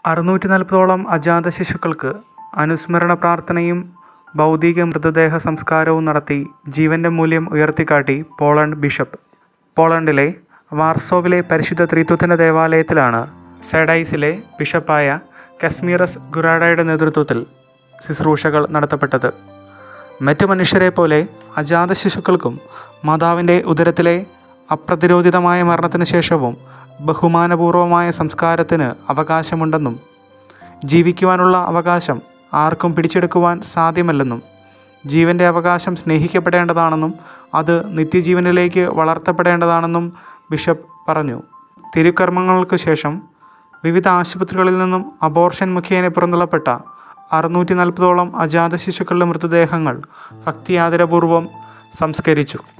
അറുന്നൂറ്റി നാൽപ്പതോളം അജാത ശിശുക്കൾക്ക് അനുസ്മരണ പ്രാർത്ഥനയും ഭൗതിക മൃതദേഹ സംസ്കാരവും നടത്തി ജീവൻ്റെ മൂല്യം ഉയർത്തിക്കാട്ടി പോളണ്ട് ബിഷപ്പ് പോളണ്ടിലെ വാർസോവിലെ പരിശുദ്ധ ത്രിത്വത്തിൻ്റെ ദേവാലയത്തിലാണ് സെഡൈസിലെ ബിഷപ്പായ കസ്മീറസ് ഗുറാഡയുടെ നേതൃത്വത്തിൽ ശുശ്രൂഷകൾ നടത്തപ്പെട്ടത് മറ്റു മനുഷ്യരെ പോലെ അജാത ശിശുക്കൾക്കും മാതാവിൻ്റെ ഉദരത്തിലെ അപ്രതിരോധിതമായ മരണത്തിന് ശേഷവും ബഹുമാനപൂർവമായ സംസ്കാരത്തിന് അവകാശമുണ്ടെന്നും ജീവിക്കുവാനുള്ള അവകാശം ആർക്കും പിടിച്ചെടുക്കുവാൻ സാധ്യമല്ലെന്നും ജീവൻ്റെ അവകാശം സ്നേഹിക്കപ്പെടേണ്ടതാണെന്നും അത് നിത്യജീവനിലേക്ക് വളർത്തപ്പെടേണ്ടതാണെന്നും ബിഷപ്പ് പറഞ്ഞു തിരുക്കർമ്മങ്ങൾക്ക് ശേഷം വിവിധ ആശുപത്രികളിൽ നിന്നും അബോർഷൻ മുഖേന പുറന്തള്ളപ്പെട്ട അറുന്നൂറ്റി നാൽപ്പതോളം അജാത ശിശുക്കളുടെ മൃതദേഹങ്ങൾ ഭക്തിയാദരപൂർവ്വം സംസ്കരിച്ചു